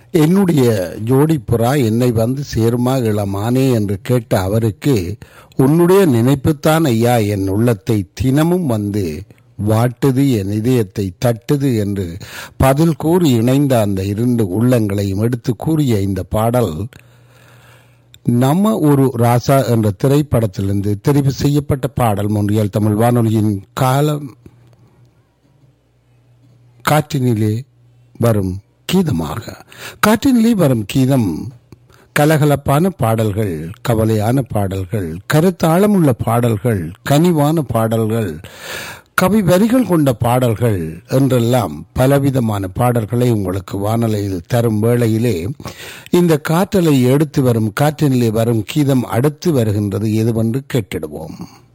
என்னுடைய ஜோடி புறா என்னை வந்து சேருமா இளமானே என்று கேட்ட அவருக்கு உன்னுடைய நினைப்புத்தான் ஐயா என் உள்ளத்தை தினமும் வந்து வாட்டுது என் இதயத்தை தட்டுது என்று பதில் கூறி இணைந்த அந்த இரண்டு உள்ளங்களையும் எடுத்து கூறிய இந்த பாடல் நம்ம ஒரு ராசா என்ற திரைப்படத்திலிருந்து தெரிவு செய்யப்பட்ட பாடல் மொன்றியல் தமிழ் வானொலியின் காலம் காற்றினிலே வரும் கீதமாக காற்றினிலே வரும் கீதம் கலகலப்பான பாடல்கள் கவலையான பாடல்கள் கருத்தாழமுள்ள பாடல்கள் கனிவான பாடல்கள் கவி வரிகள் கொண்ட பாடல்கள் என்றெல்லாம் பலவிதமான பாடல்களை உங்களுக்கு வானொலியில் தரும் வேளையிலே இந்த காற்றலை எடுத்து வரும் காற்றினிலே வரும் கீதம் அடுத்து வருகின்றது எதுவென்று கேட்டிடுவோம்